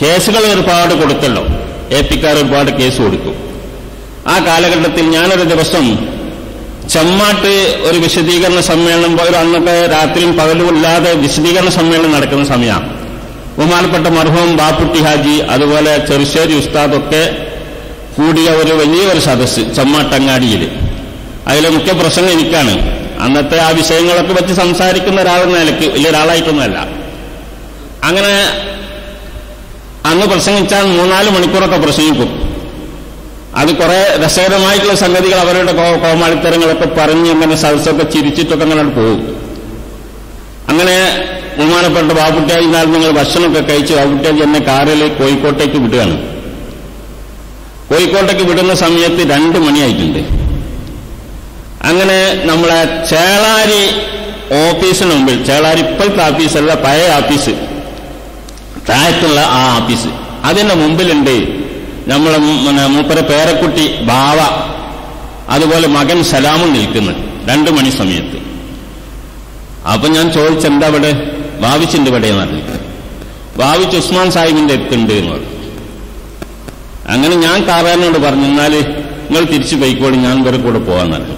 കേസുകൾ ഒരുപാട് കൊടുത്തല്ലോ എ പിക്കാർ ഒരുപാട് കേസ് കൊടുക്കും ആ കാലഘട്ടത്തിൽ ഞാനൊരു ദിവസം ചെമ്മാട്ട് ഒരു വിശദീകരണ സമ്മേളനം ഒരു അന്നത്തെ രാത്രിയും പകലും ഇല്ലാതെ വിശദീകരണ സമ്മേളനം നടക്കുന്ന സമയമാണ് ബഹുമാനപ്പെട്ട മർഹൂം ബാപ്പുട്ടി ഹാജി അതുപോലെ ചെറുശ്ശേരി ഉസ്താദൊക്കെ കൂടിയ ഒരു വലിയൊരു സദസ്സ് ചെമ്മാട്ടങ്ങാടിയിൽ അതിലെ മുഖ്യ പ്രസംഗം എനിക്കാണ് അന്നത്തെ ആ വിഷയങ്ങളൊക്കെ വെച്ച് സംസാരിക്കുന്ന ഒരാളെന്ന നിലയ്ക്ക് വലിയൊരാളായിട്ടൊന്നുമല്ല അങ്ങനെ അന്ന് പ്രസംഗിച്ചാൽ മൂന്നാല് മണിക്കൂറൊക്കെ പ്രസംഗിക്കും അത് കുറെ രസകരമായിട്ടുള്ള സംഗതികൾ അവരുടെ കോ- കോമാളിത്തരങ്ങളൊക്കെ പറഞ്ഞ് അങ്ങനെ സദസ്സൊക്കെ ചിരിച്ചിട്ടൊക്കെ അങ്ങനെ പോകും അങ്ങനെ ബഹുമാനപ്പെട്ട ബാബുട്ടിയായി എന്നാൽ നിങ്ങൾ ഭക്ഷണമൊക്കെ കഴിച്ച് ബാബുട്ടിയാജി എന്നെ കാറിൽ കോഴിക്കോട്ടേക്ക് വിടുകയാണ് കോഴിക്കോട്ടേക്ക് വിടുന്ന സമയത്ത് രണ്ട് മണിയായിട്ടുണ്ട് അങ്ങനെ നമ്മളെ ചേളാരി ഓഫീസിന് മുമ്പിൽ ചേളാരി ഇപ്പോഴത്തെ ഓഫീസല്ല പഴയ ഓഫീസ് താഴത്തുള്ള ആ ഓഫീസ് അതിന്റെ മുമ്പിലുണ്ട് നമ്മളെ മു- പിന്നെ മൂപ്പര പേരക്കുട്ടി ബാവ അതുപോലെ മകൻ സലാമും നിൽക്കുന്നു രണ്ടു മണി സമയത്ത് അപ്പൊ ഞാൻ ചോദിച്ചെന്താ ഇവിടെ ഭാവിച്ചിന്റെ ഇവിടെ എന്നറിഞ്ഞു ഭാവിച്ച് ഉസ്മാൻ സാഹിബിന്റെ അടുത്തുണ്ട് എന്ന് പറഞ്ഞു അങ്ങനെ ഞാൻ കാറാനോട് പറഞ്ഞു എന്നാല് നിങ്ങൾ തിരിച്ചു പോയിക്കോളി ഞാൻ ഇവരെ കൂടെ പോകാന്ന് പറഞ്ഞു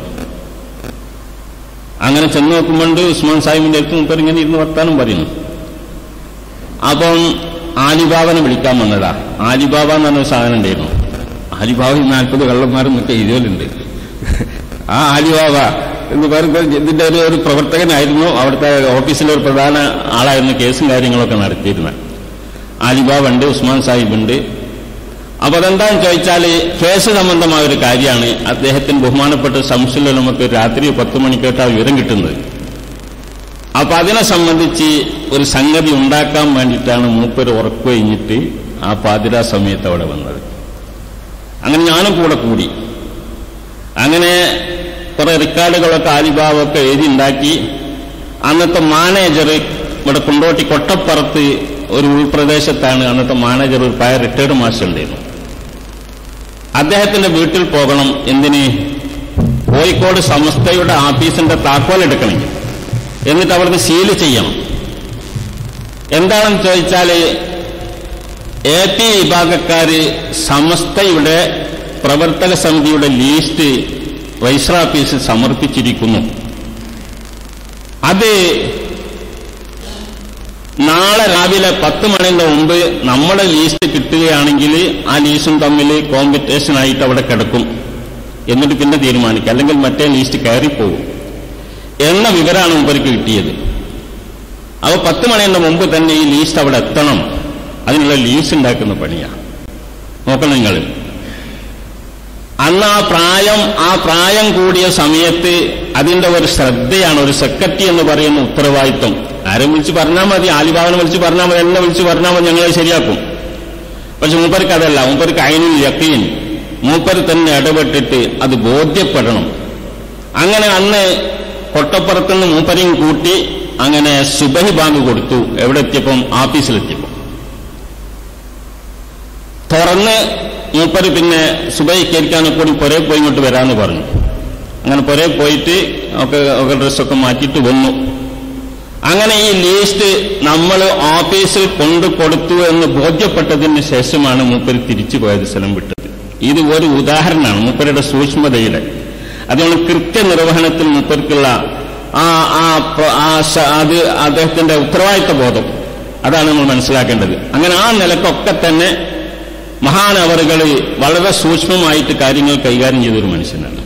അങ്ങനെ ചെന്ന് നോക്കുമ്പോണ്ട് ഉസ്മാൻ സാഹിബിന്റെ അടുത്ത് മുപ്പർ ഇങ്ങനെ ഇരുന്ന് വർത്താനം പറയുന്നു അപ്പം ആലിബാബനെ വിളിക്കാൻ വന്നതാ ആലിബാബ എന്ന് പറഞ്ഞ സാധനം ഉണ്ടായിരുന്നു ആലിബാബ ഈ നാൽപ്പത് കള്ളന്മാരും മറ്റേ ഇതിലുണ്ട് ആ ആലിബാബ എന്ന് പറയുന്നത് ഇതിന്റെ ഒരു ഒരു പ്രവർത്തകനായിരുന്നു അവിടുത്തെ ഓഫീസിലെ ഒരു പ്രധാന ആളായിരുന്നു കേസും കാര്യങ്ങളൊക്കെ നടത്തിയിരുന്നത് ആലിബാബ ഉണ്ട് ഉസ്മാൻ സാഹിബ് ഉണ്ട് അപ്പൊ അതെന്താന്ന് ചോദിച്ചാൽ കേസ് സംബന്ധമായ ഒരു കാര്യമാണ് അദ്ദേഹത്തിന് ബഹുമാനപ്പെട്ട സംശയം നമുക്ക് രാത്രി പത്ത് മണിക്കേട്ടാ വിവരം കിട്ടുന്നത് അപ്പൊ അതിനെ സംബന്ധിച്ച് ഒരു സംഗതി ഉണ്ടാക്കാൻ വേണ്ടിയിട്ടാണ് മൂപ്പര് ഉറക്കു കഴിഞ്ഞിട്ട് ആ പാതിരാ സമയത്ത് അവിടെ വന്നത് അങ്ങനെ ഞാനും കൂടെ കൂടി അങ്ങനെ കുറെ റെക്കോർഡുകളൊക്കെ ആലിബാബൊക്കെ എഴുതി ഉണ്ടാക്കി അന്നത്തെ മാനേജർ ഇവിടെ കൊണ്ടോട്ടി കൊട്ടപ്പുറത്ത് ഒരു ഉൾപ്രദേശത്താണ് അന്നത്തെ മാനേജർ ഒരു പഴയ റിട്ടയർഡ് മാസ്റ്റർ ഉണ്ടായിരുന്നു അദ്ദേഹത്തിന്റെ വീട്ടിൽ പോകണം എന്തിന് കോഴിക്കോട് സമസ്തയുടെ ആഫീസിന്റെ താക്കോൽ എടുക്കണമെങ്കിൽ എന്നിട്ട് അവിടുന്ന് സീല് ചെയ്യണം എന്താണെന്ന് ചോദിച്ചാല് എ പി വിഭാഗക്കാര് സമസ്തയുടെ പ്രവർത്തക സമിതിയുടെ ലീസ്റ്റ് രജിസ്റ്റർ ഓഫീസിൽ സമർപ്പിച്ചിരിക്കുന്നു അത് നാളെ രാവിലെ പത്ത് മണിന്റെ മുമ്പ് നമ്മുടെ ലീസ്റ്റ് കിട്ടുകയാണെങ്കിൽ ആ ലീസ്റ്റും തമ്മിൽ കോമ്പറ്റീഷൻ ആയിട്ട് അവിടെ കിടക്കും എന്നിട്ട് പിന്നെ തീരുമാനിക്കും അല്ലെങ്കിൽ മറ്റേ ലീസ്റ്റ് കയറിപ്പോകും എന്ന വിവരമാണ് മുമ്പർക്ക് കിട്ടിയത് അപ്പോൾ പത്ത് മണിയുടെ മുമ്പ് തന്നെ ഈ ലീസ്റ്റ് അവിടെ എത്തണം അതിനുള്ള ലീസ് ഉണ്ടാക്കുന്ന പണിയാണ് നോക്കണം നിങ്ങൾ അന്ന് ആ പ്രായം ആ പ്രായം കൂടിയ സമയത്ത് അതിന്റെ ഒരു ശ്രദ്ധയാണ് ഒരു സെക്രട്ടറി എന്ന് പറയുന്ന ഉത്തരവാദിത്വം ആരും വിളിച്ച് പറഞ്ഞാൽ മതി ആലിബാബനെ വിളിച്ച് പറഞ്ഞാൽ മതി എന്നെ വിളിച്ച് പറഞ്ഞാൽ മതി ഞങ്ങളെ ശരിയാക്കും പക്ഷെ മൂപ്പർക്ക് അതല്ല മൂപ്പർക്ക് അയിനിൽ യക്കീൻ മൂപ്പർ തന്നെ ഇടപെട്ടിട്ട് അത് ബോധ്യപ്പെടണം അങ്ങനെ അന്ന് കൊട്ടപ്പുറത്തുനിന്ന് മൂപ്പരെയും കൂട്ടി അങ്ങനെ സുബഹി ബാങ്ക് കൊടുത്തു എവിടെ എത്തിയപ്പം ഓഫീസിലെത്തിയപ്പം തുറന്ന് മൂപ്പര് പിന്നെ സുബഹിക്കരിക്കാനെ കൂടി പുരേ പോയി ഇങ്ങോട്ട് വരാമെന്ന് പറഞ്ഞു അങ്ങനെ പുരേ പോയിട്ട് ഒക്കെ ഒക്കെ ഡ്രസ്സൊക്കെ മാറ്റിയിട്ട് വന്നു അങ്ങനെ ഈ ലീസ്റ്റ് നമ്മൾ ഓഫീസിൽ കൊണ്ടു കൊടുത്തു എന്ന് ബോധ്യപ്പെട്ടതിന് ശേഷമാണ് മൂപ്പര് തിരിച്ചു പോയത് സ്ഥലം വിട്ടത് ഇത് ഒരു ഉദാഹരണമാണ് മൂപ്പരുടെ സൂക്ഷ്മതയുടെ അതുകൊണ്ട് കൃത്യനിർവഹണത്തിൽ മൂപ്പർക്കുള്ള ആ ആ പ്ര- ആ ശ- അത് അദ്ദേഹത്തിന്റെ ഉത്തരവാദിത്ത ബോധം അതാണ് നമ്മൾ മനസ്സിലാക്കേണ്ടത് അങ്ങനെ ആ നിലക്കൊക്കെ തന്നെ മഹാനവറുകൾ വളരെ സൂക്ഷ്മമായിട്ട് കാര്യങ്ങൾ കൈകാര്യം ചെയ്തൊരു മനുഷ്യനാണ്